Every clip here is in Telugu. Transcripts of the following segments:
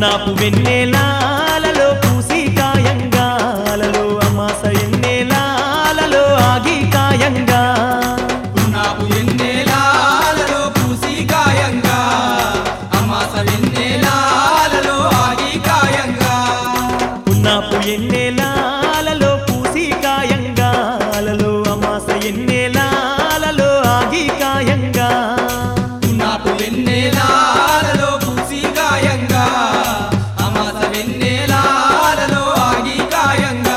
పున్నాపు వెన్నెలాలలో పూసి కాయంగాలలో అమాస ఎన్నెలాలలో ఆగి కాయంగా పున్నాపు ఎన్నెలాలలో పూసి కాయంగా అమాస వెన్నెలాలలో ఆగి కాయంగా పున్నాపు ఎన్నెలాలలో పూసి కాయంగాలలో అమాస ఎన్నెలాలలో ఆగి కాయంగా పున్నాపు వెన్నెలాలలో పూసి కాయంగా అమాస వెన్నెలాలలో ఆగి కాయంగా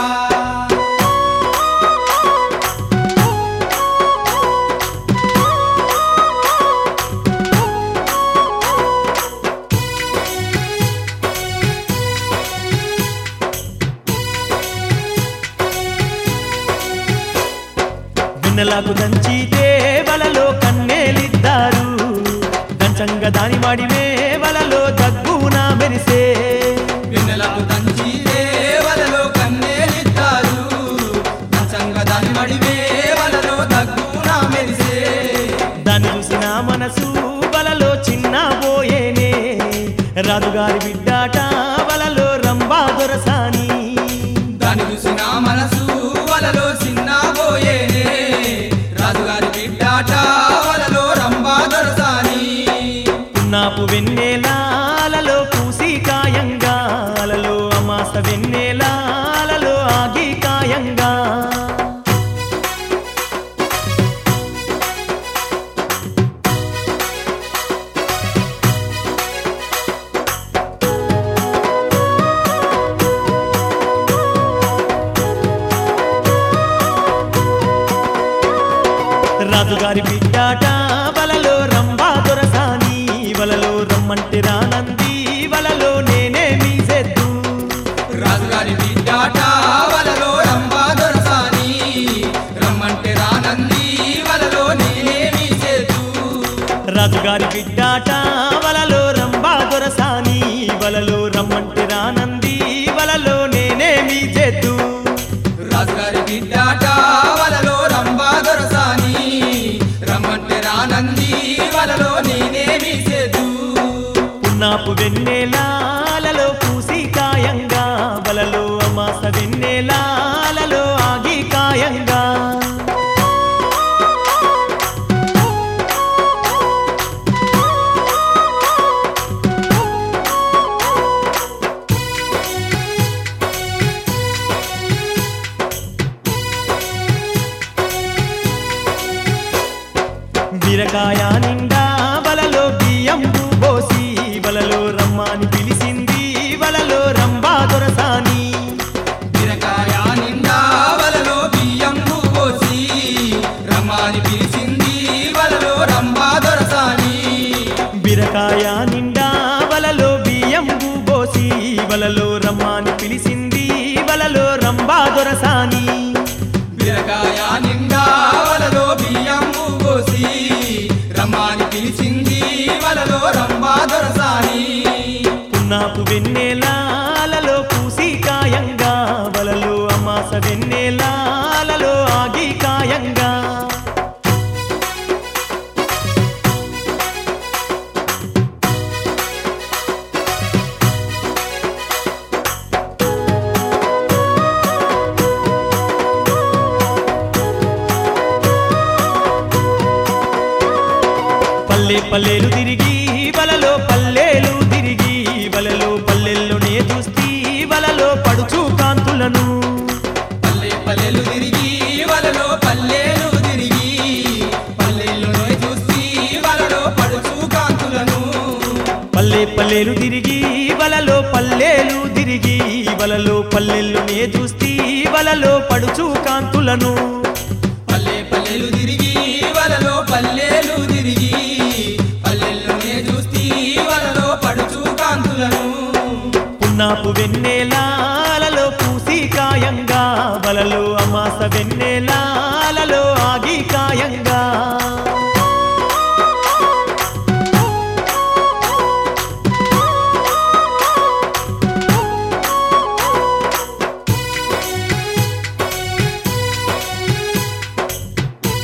వెన్నెలకు దంచి దేవలలో కన్నేలిద్దారు దంచంగా దాని మాడి మేవలలో దగ్గున మెరిసే వెన్నెలకు దంచి దేవలలో కన్నేలిస్తారు నచ్చంగా దాని మడి వేవలలో దగ్గున మెరిసే దాన్ని చూసిన మనసు వలలో చిన్న పోయేనే రాజుగారి బిడ్డాట వలలో రంబా దొరసాని దాని చూసిన మనసు వలలో చిన్న పోయేనే రాజుగారి బిడ్డాట వలలో రంబా దొరసాని పున్నాపు వెన్నెలాలలో పూసి కాయంగాలలో అమాస వెన్నెలాలలో ఆగి కాయంగా రాజుగారి బిడ్డాట వలలో రంబా దొరసాని వలలో రమ్మంటే రానంది వలలో నేనే మీసెద్దు రాజుగారి బిడ్డాట వలలో రంబా దొరసాని రమ్మంటే రానంది వలలో నేనేమి చేతు రాజుగారి బిడ్డాట వలలో రంబా దొరసాని వలలో రమ్మంటే రానంది వలలో నేనే మీసెద్దు రాజుగారి బిడ్డాట వలలో రంబా దొరసాని రమ్మంటే రానంది వలలో నేనేమి చేతు పున్నాపు వెన్నెలాలలో పూసి కాయంగా వలలో అమాస వెన్నెలాలలో ఆగి కాయంగా బీరకాయ నిండా వలలో బియ్యం పోసి వలలో రమ్మని పిలిచింది వలలో రంబా దొరసాని బీరకాయ నిండా వలలో బియ్యం పోసి రమ్మని పిలిచింది వలలో రంబా దొరసాని బీరకాయ నిండా వలలో బియ్యం పోసి వలలో రమ్మని పిలిచింది వలలో రంబా దొరసాని బీరకాయ నిండా వలలో బియ్యం పోసి రమ్మని పిలిచింది వలలో రంబా దొరసాని పున్నాపు వెన్నెలాలలో పూసి కాయంగా వలలో అమాస వెన్నెలాలలో ఆగి కాయంగా పల్లె పల్లెలు తిరిగి వలలో పల్లెలు తిరిగి వలలో పల్లెల్లోనే చూస్తీ వలలో పడుచు కాంతులను పల్లె పల్లెలు తిరిగి వలలో పల్లెలు తిరిగి పల్లెల్లో చూసి వలలో పడుచు కాంతులను పల్లె పల్లెలు తిరిగి వలలో పల్లెలు తిరిగి వలలో పల్లెల్లోనే చూస్తీ వలలో పడుచు కాంతులను పల్లె పల్లెలు తిరిగి వలలో పల్లెలు తిరిగి పల్లెల్లోనే చూసి వలలో పడుచు కాంతులను పున్నాపు వెన్నెలాలలో పూసి కాయంగా వలలో అమాస వెన్నెలాలలో ఆగి కాయంగా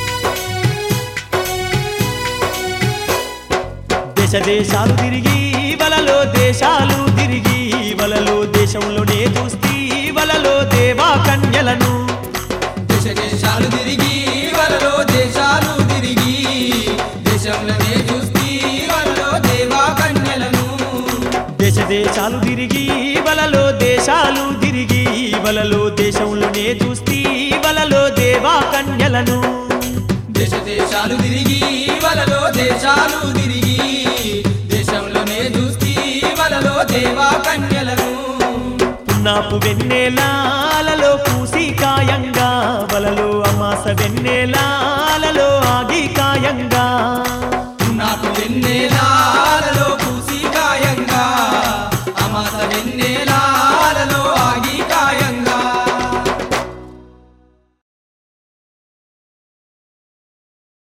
దేశ దేశాలు తిరిగి వలలో దేశాలు తిరిగి వలలో దేశంలోనే చూస్తీ వలలో దేవా కన్యలను దేశ దేశాలు తిరిగి వలలో దేశాలు తిరిగి దేశంలోనే చూస్తీ వలలో దేవా కన్యలను దేశ దేశాలు తిరిగి వలలో దేశాలు తిరిగి వలలో దేశంలోనే చూస్తీ వలలో దేవా కన్యలను దేశ దేశాలు తిరిగి వలలో దేశాలు తిరిగి దేశంలోనే చూస్తీ వలలో దేవా కన్యలను పున్నాపు వెన్నెలా